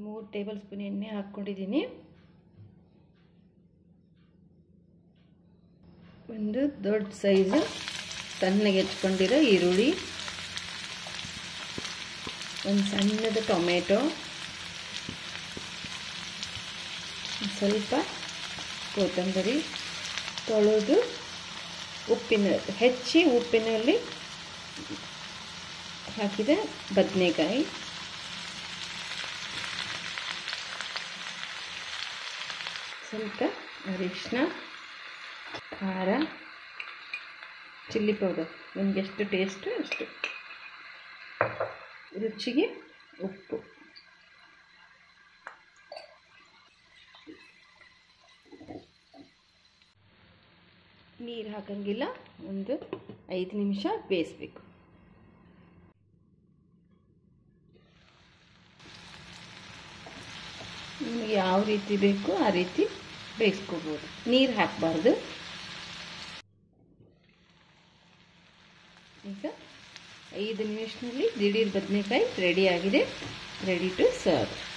ಮೂರು table spoon ಎಣ್ಣೆ ಹಾಕ್ಕೊಂಡಿದ್ದೀನಿ ಒಂದು ದೊಡ್ಡ ಸೈಜು ಸಣ್ಣಗೆ ಹೆಚ್ಕೊಂಡಿರೋ ಈರುಳ್ಳಿ ಒಂದು ಸಣ್ಣದು ಟೊಮೆಟೊ ಸ್ವಲ್ಪ ಕೊತ್ತಂಬರಿ ತೊಳೆದು ಉಪ್ಪಿನ ಹೆಚ್ಚಿ ಉಪ್ಪಿನಲ್ಲಿ ಹಾಕಿದ ಬದನೆಕಾಯಿ ಸ್ವಲ್ಪ ಅರಿಶಿನ ಖಾರ ಚಿಲ್ಲಿ ಪೌಡರ್ ನಿಮ್ಗೆ ಎಷ್ಟು ಟೇಸ್ಟು ಅಷ್ಟು ರುಚಿಗೆ ಉಪ್ಪು ನೀರು ಹಾಕಂಗಿಲ್ಲ ಒಂದು ಐದು ನಿಮಿಷ ಬೇಯಿಸ್ಬೇಕು ನಿಮಗೆ ಯಾವ ರೀತಿ ಬೇಕು ಆ ರೀತಿ ಬೇಯಿಸ್ಕೋಬೋದು ನೀರು ಹಾಕಬಾರ್ದು ಈಗ ಐದು ನಿಮಿಷದಲ್ಲಿ ದಿಢೀರ್ ಬದನೆಕಾಯಿ ರೆಡಿಯಾಗಿದೆ ರೆಡಿ ಟು ಸರ್ವ್